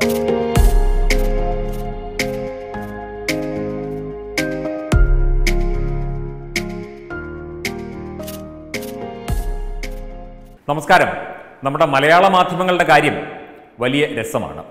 നമസ്കാരം നമ്മുടെ മലയാള മാധ്യമങ്ങളുടെ കാര്യം വലിയ രസമാണ്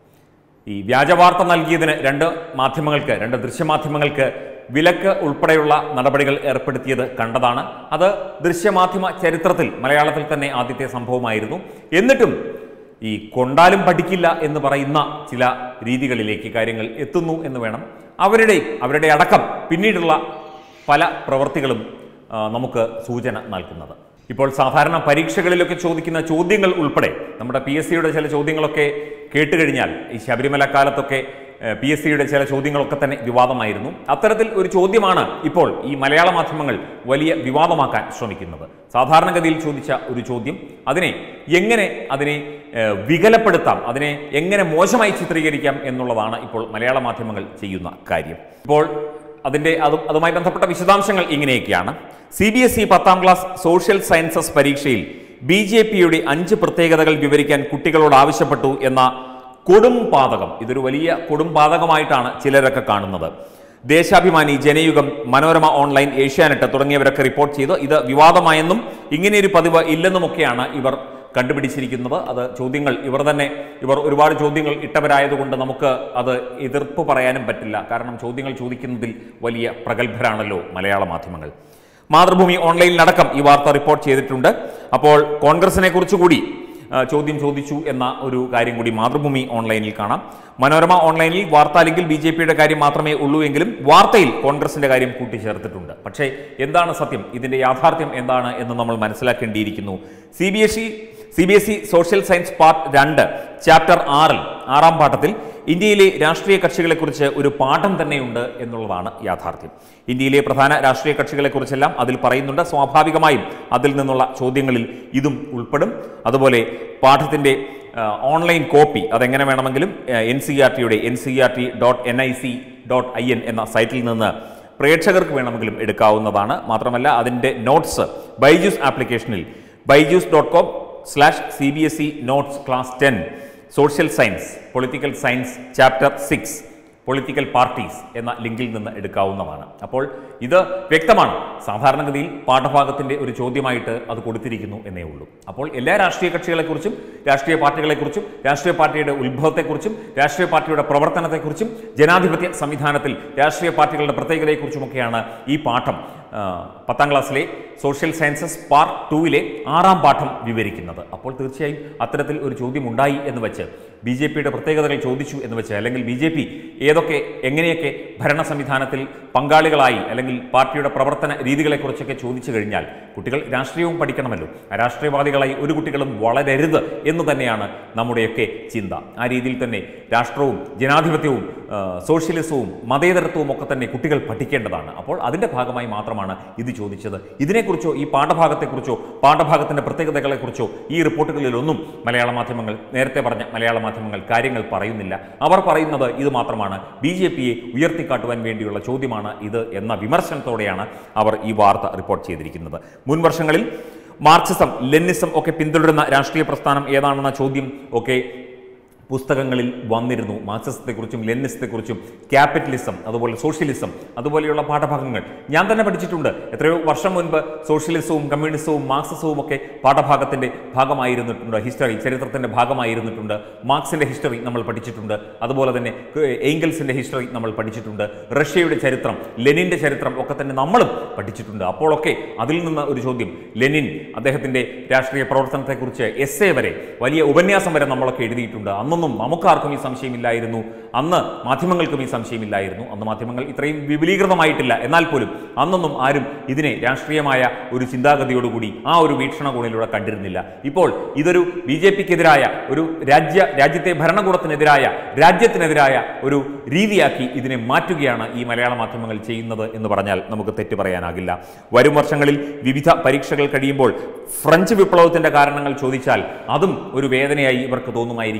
ഈ വ്യാജവാർത്ത നൽകിയതിന് രണ്ട് മാധ്യമങ്ങൾക്ക് രണ്ട് ദൃശ്യമാധ്യമങ്ങൾക്ക് വിലക്ക് ഉൾപ്പെടെയുള്ള നടപടികൾ ഏർപ്പെടുത്തിയത് കണ്ടതാണ് അത് ദൃശ്യമാധ്യമ ചരിത്രത്തിൽ മലയാളത്തിൽ തന്നെ ആദ്യത്തെ സംഭവമായിരുന്നു എന്നിട്ടും ഈ കൊണ്ടാലും പഠിക്കില്ല എന്ന് പറയുന്ന ചില രീതികളിലേക്ക് കാര്യങ്ങൾ എത്തുന്നു എന്ന് വേണം അവരുടെ അവരുടെ അടക്കം പിന്നീടുള്ള പല പ്രവൃത്തികളും ആ, നമുക്ക് സൂചന നൽകുന്നത് ഇപ്പോൾ സാധാരണ പരീക്ഷകളിലൊക്കെ ചോദിക്കുന്ന ചോദ്യങ്ങൾ ഉൾപ്പെടെ നമ്മുടെ പി എസ് സിയുടെ ചില ചോദ്യങ്ങളൊക്കെ കേട്ടുകഴിഞ്ഞാൽ ഈ ശബരിമല കാലത്തൊക്കെ പി എസ് സിയുടെ ചില ചോദ്യങ്ങളൊക്കെ തന്നെ വിവാദമായിരുന്നു അത്തരത്തിൽ ഒരു ചോദ്യമാണ് ഇപ്പോൾ ഈ മലയാള മാധ്യമങ്ങൾ വലിയ വിവാദമാക്കാൻ ശ്രമിക്കുന്നത് സാധാരണഗതിയിൽ ചോദിച്ച ഒരു ചോദ്യം അതിനെ എങ്ങനെ അതിനെ ഏഹ്, വികലപ്പെടുത്താം അതിനെ എങ്ങനെ മോശമായി ചിത്രീകരിക്കാം എന്നുള്ളതാണ് ഇപ്പോൾ മലയാള മാധ്യമങ്ങൾ ചെയ്യുന്ന കാര്യം ഇപ്പോൾ അതിൻ്റെ അത് അതുമായി ബന്ധപ്പെട്ട വിശദാംശങ്ങൾ ഇങ്ങനെയൊക്കെയാണ് സി ബി എസ് ഇ പത്താം ക്ലാസ് സോഷ്യൽ സയൻസസ് പരീക്ഷയിൽ ബി ജെ പിയുടെ അഞ്ച് പ്രത്യേകതകൾ വിവരിക്കാൻ കുട്ടികളോട് ആവശ്യപ്പെട്ടു എന്ന കൊടും പാതകം ഇതൊരു വലിയ കൊടും പാതകമായിട്ടാണ് ചിലരൊക്കെ കാണുന്നത് ദേശാഭിമാനി ജനയുഗം മനോരമ ഓൺലൈൻ ഏഷ്യാനെറ്റ് തുടങ്ങിയവരൊക്കെ റിപ്പോർട്ട് ചെയ്ത് ഇത് വിവാദമായെന്നും ഇങ്ങനെയൊരു പതിവ് ഇല്ലെന്നുമൊക്കെയാണ് ഇവർ കണ്ടുപിടിച്ചിരിക്കുന്നത് അത് ചോദ്യങ്ങൾ ഇവർ തന്നെ ഇവർ ഒരുപാട് ചോദ്യങ്ങൾ ഇട്ടവരായതുകൊണ്ട് നമുക്ക് അത് എതിർപ്പ് പറയാനും പറ്റില്ല കാരണം ചോദ്യങ്ങൾ ചോദിക്കുന്നതിൽ വലിയ പ്രഗത്ഭരാണല്ലോ മലയാള മാധ്യമങ്ങൾ മാതൃഭൂമി ഓൺലൈനിലടക്കം ഈ വാർത്ത റിപ്പോർട്ട് ചെയ്തിട്ടുണ്ട് അപ്പോൾ കോൺഗ്രസിനെ കുറിച്ച് കൂടി ആ, ചോദ്യം ചോദിച്ചു എന്ന ഒരു കാര്യം കൂടി മാതൃഭൂമി ഓൺലൈനിൽ കാണാം മനോരമ ഓൺലൈനിൽ വാർത്ത അല്ലെങ്കിൽ ബി ജെ പിയുടെ കാര്യം മാത്രമേ ഉള്ളൂ എങ്കിലും വാർത്തയിൽ കോൺഗ്രസിന്റെ കാര്യം കൂട്ടിച്ചേർത്തിട്ടുണ്ട് പക്ഷേ എന്താണ് സത്യം ഇതിന്റെ യാഥാർത്ഥ്യം എന്താണ് എന്ന് നമ്മൾ മനസ്സിലാക്കേണ്ടിയിരിക്കുന്നു C B S E C B S E social science part രണ്ട് ചാപ്റ്റർ ആറിൽ ആറാം പാഠത്തിൽ ഇന്ത്യയിലെ രാഷ്ട്രീയ കക്ഷികളെക്കുറിച്ച് ഒരു പാഠം തന്നെയുണ്ട് എന്നുള്ളതാണ് യാഥാർത്ഥ്യം ഇന്ത്യയിലെ പ്രധാന രാഷ്ട്രീയ കക്ഷികളെക്കുറിച്ചെല്ലാം അതിൽ പറയുന്നുണ്ട് സ്വാഭാവികമായും അതിൽ നിന്നുള്ള ചോദ്യങ്ങളിൽ ഇതും ഉൾപ്പെടും അതുപോലെ പാഠത്തിൻ്റെ ഓൺലൈൻ കോപ്പി അതെങ്ങനെ വേണമെങ്കിലും എൻ സി ആർ ടിയുടെ N C R T dot N I C dot I N എന്ന സൈറ്റിൽ നിന്ന് പ്രേക്ഷകർക്ക് വേണമെങ്കിലും എടുക്കാവുന്നതാണ് മാത്രമല്ല അതിൻ്റെ നോട്ട്സ് ബൈജൂസ് ആപ്ലിക്കേഷനിൽ Byju's dot com slash C B S E notes class ten social science political science chapter six political parties എന്ന ലിങ്കിൽ നിന്ന് എടുക്കാവുന്നതാണ് അപ്പോൾ ഇത് വ്യക്തമാണ് സാധാരണഗതിയിൽ പാഠഭാഗത്തിന്റെ ഒരു ചോദ്യമായിട്ട് അത് കൊടുത്തിരിക്കുന്നു എന്നേ ഉള്ളൂ അപ്പോൾ എല്ലാ രാഷ്ട്രീയ കക്ഷികളെക്കുറിച്ചും രാഷ്ട്രീയ പാർട്ടികളെക്കുറിച്ചും രാഷ്ട്രീയ പാർട്ടിയുടെ ഉത്ഭവത്തെക്കുറിച്ചും രാഷ്ട്രീയ പാർട്ടിയുടെ പ്രവർത്തനത്തെക്കുറിച്ചും ജനാധിപത്യ സംവിധാനത്തിൽ രാഷ്ട്രീയ പാർട്ടികളുടെ പ്രത്യേകതയെക്കുറിച്ചുമൊക്കെയാണ് ഈ പാഠം ആ, പത്താം ക്ലാസ്സിലെ സോഷ്യൽ സയൻസസ് പാർട്ട് ടൂവിലെ ആറാം പാഠം വിവരിക്കുന്നത് അപ്പോൾ തീർച്ചയായും അത്തരത്തിൽ ഒരു ചോദ്യം ഉണ്ടായി എന്ന് വെച്ച് ബി ജെ പിയുടെ പ്രത്യേകതകൾ ചോദിച്ചു എന്ന് വെച്ച് അല്ലെങ്കിൽ ബി ജെ പി ഏതൊക്കെ എങ്ങനെയൊക്കെ ഭരണ സംവിധാനത്തിൽ പങ്കാളികളായി അല്ലെങ്കിൽ പാർട്ടിയുടെ പ്രവർത്തന രീതികളെക്കുറിച്ചൊക്കെ ചോദിച്ചു കഴിഞ്ഞാൽ കുട്ടികൾ രാഷ്ട്രീയവും പഠിക്കണമല്ലോ രാഷ്ട്രീയവാദികളായി ഒരു കുട്ടികളും വളരരുത് എന്ന് തന്നെയാണ് നമ്മുടെയൊക്കെ ചിന്ത ആ രീതിയിൽ തന്നെ രാഷ്ട്രവും ജനാധിപത്യവും ആ, സോഷ്യലിസവും മതേതരത്വവും ഒക്കെ തന്നെ കുട്ടികൾ പഠിക്കേണ്ടതാണ് അപ്പോൾ അതിൻ്റെ ഭാഗമായി മാത്രമാണ് ഇത് ചോദിച്ചത് ഇതിനെക്കുറിച്ചോ ഈ പാഠഭാഗത്തെക്കുറിച്ചോ പാഠഭാഗത്തിൻ്റെ പ്രത്യേകതകളെക്കുറിച്ചോ ഈ റിപ്പോർട്ടുകളിലൊന്നും മലയാള മാധ്യമങ്ങൾ നേരത്തെ പറഞ്ഞ മലയാള മാധ്യമങ്ങൾ കാര്യങ്ങൾ പറയുന്നില്ല അവർ പറയുന്നത് ഇത് മാത്രമാണ് ബി ജെ പിയെ ഉയർത്തിക്കാട്ടുവാൻ വേണ്ടിയുള്ള ചോദ്യമാണ് ഇത് എന്ന വിമർശനത്തോടെയാണ് അവർ ഈ വാർത്ത റിപ്പോർട്ട് ചെയ്തിരിക്കുന്നത് മുൻ വർഷങ്ങളിൽ മാർക്സിസം ലെനിസം ഒക്കെ പിന്തുടരുന്ന രാഷ്ട്രീയ പ്രസ്ഥാനം ഏതാണെന്ന ചോദ്യം ഒക്കെ പുസ്തകങ്ങളിൽ വന്നിരുന്നു മാർക്സിസത്തെക്കുറിച്ചും ലെനിസത്തെക്കുറിച്ചും ക്യാപിറ്റലിസം അതുപോലെ സോഷ്യലിസം അതുപോലെയുള്ള പാഠഭാഗങ്ങൾ ഞാൻ തന്നെ പഠിച്ചിട്ടുണ്ട് എത്രയോ വർഷം മുൻപ് സോഷ്യലിസവും കമ്മ്യൂണിസവും മാർക്സിസവും ഒക്കെ പാഠഭാഗത്തിൻ്റെ ഭാഗമായിരുന്നിട്ടുണ്ട് ഹിസ്റ്ററി ചരിത്രത്തിൻ്റെ ഭാഗമായിരുന്നിട്ടുണ്ട് മാർക്സിൻ്റെ ഹിസ്റ്ററി നമ്മൾ പഠിച്ചിട്ടുണ്ട് അതുപോലെ തന്നെ എയ്ങ്കൽസിൻ്റെ ഹിസ്റ്ററി നമ്മൾ പഠിച്ചിട്ടുണ്ട് റഷ്യയുടെ ചരിത്രം ലെനിൻ്റെ ചരിത്രം ഒക്കെ തന്നെ നമ്മളും പഠിച്ചിട്ടുണ്ട് അപ്പോഴൊക്കെ അതിൽ നിന്ന് ഒരു ചോദ്യം ലെനിൻ അദ്ദേഹത്തിൻ്റെ രാഷ്ട്രീയ പ്രവർത്തനത്തെക്കുറിച്ച് എസ് എ വരെ വലിയ ഉപന്യാസം വരെ നമ്മളൊക്കെ എഴുതിയിട്ടുണ്ട് അന്നൊന്നും നമുക്കാർക്കും ഈ സംശയമില്ലായിരുന്നു അന്ന് മാധ്യമങ്ങൾക്കും ഈ സംശയമില്ലായിരുന്നു അന്ന് മാധ്യമങ്ങൾ ഇത്രയും വിപുലീകൃതമായിട്ടില്ല എന്നാൽ പോലും അന്നൊന്നും ആരും ഇതിനെ രാഷ്ട്രീയമായ ഒരു ചിന്താഗതിയോടുകൂടി ആ ഒരു വീക്ഷണകോണിലൂടെ കണ്ടിരുന്നില്ല ഇപ്പോൾ ഇതൊരു ബി ജെ പിക്കെതിരായ ഒരു രാജ്യ രാജ്യത്തെ ഭരണകൂടത്തിനെതിരായ രാജ്യത്തിനെതിരായ ഒരു രീതിയാക്കി ഇതിനെ മാറ്റുകയാണ് ഈ മലയാള മാധ്യമങ്ങൾ ചെയ്യുന്നത് എന്ന് പറഞ്ഞാൽ നമുക്ക് തെറ്റ് പറയാനാകില്ല വരും വർഷങ്ങളിൽ വിവിധ പരീക്ഷകൾ കഴിയുമ്പോൾ ഫ്രഞ്ച് വിപ്ലവത്തിന്റെ കാരണങ്ങൾ ചോദിച്ചാൽ അതും ഒരു വേദനയായി ഇവർക്ക് തോന്നുമായിരിക്കും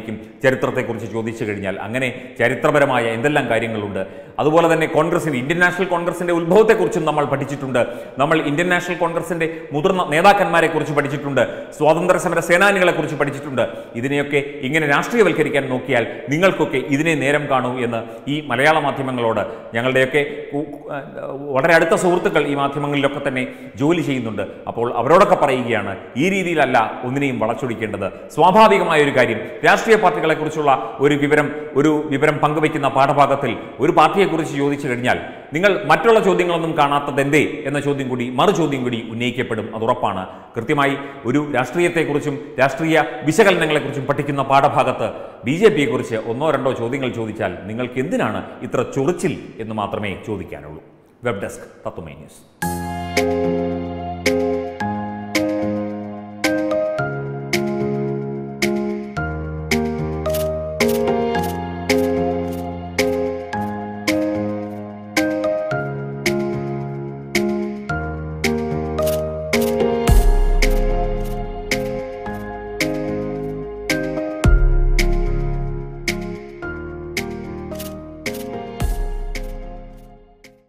ചരിത്രത്തെക്കുറിച്ച് ചോദിച്ചു കഴിഞ്ഞാൽ അങ്ങനെ ചരിത്രപരമായ എന്തെല്ലാം കാര്യങ്ങളുണ്ട് അതുപോലെ തന്നെ കോൺഗ്രസിൻ്റെ ഇന്ത്യൻ നാഷണൽ കോൺഗ്രസിൻ്റെ ഉത്ഭവത്തെക്കുറിച്ചും നമ്മൾ പഠിച്ചിട്ടുണ്ട് നമ്മൾ ഇന്ത്യൻ നാഷണൽ കോൺഗ്രസിൻ്റെ മുതിർന്ന നേതാക്കന്മാരെ കുറിച്ച് പഠിച്ചിട്ടുണ്ട് സ്വാതന്ത്ര്യ സമര സേനാനികളെ കുറിച്ച് പഠിച്ചിട്ടുണ്ട് ഇതിനെയൊക്കെ ഇങ്ങനെ രാഷ്ട്രീയവൽക്കരിക്കാൻ നോക്കിയാൽ നിങ്ങൾക്കൊക്കെ ഇതിനെ നേരം കാണൂ എന്ന് ഈ മലയാള മാധ്യമങ്ങളോട് ഞങ്ങളുടെയൊക്കെ കു- ആ, വളരെ അടുത്ത സുഹൃത്തുക്കൾ ഈ മാധ്യമങ്ങളിലൊക്കെ തന്നെ ജോലി ചെയ്യുന്നുണ്ട് അപ്പോൾ അവരോടൊക്കെ പറയുകയാണ് ഈ രീതിയിലല്ല ഒന്നിനെയും വളച്ചൊടിക്കേണ്ടത് സ്വാഭാവികമായ ഒരു കാര്യം രാഷ്ട്രീയ പാർട്ടികളെക്കുറിച്ചുള്ള ഒരു വിവരം ഒരു വിവരം പങ്കുവയ്ക്കുന്ന പാഠഭാഗത്തിൽ ഒരു പാർട്ടിയെക്കുറിച്ച് ചോദിച്ചു കഴിഞ്ഞാൽ നിങ്ങൾ മറ്റുള്ള ചോദ്യങ്ങളൊന്നും കാണാത്തത് എന്തേ എന്ന ചോദ്യം കൂടി മറു ചോദ്യം കൂടി ഉന്നയിക്കപ്പെടും അത് ഉറപ്പാണ് കൃത്യമായി ഒരു രാഷ്ട്രീയത്തെക്കുറിച്ചും രാഷ്ട്രീയ വിശകലനങ്ങളെക്കുറിച്ചും പഠിക്കുന്ന പാഠഭാഗത്ത് ബി ജെ പിയെക്കുറിച്ച് ഒന്നോ രണ്ടോ ചോദ്യങ്ങൾ ചോദിച്ചാൽ നിങ്ങൾക്ക് എന്തിനാണ് ഇത്ര ചൊറിച്ചിൽ എന്ന് മാത്രമേ ചോദിക്കാനുള്ളൂ വെബ് ഡെസ്ക് തത്വമേ ന്യൂസ്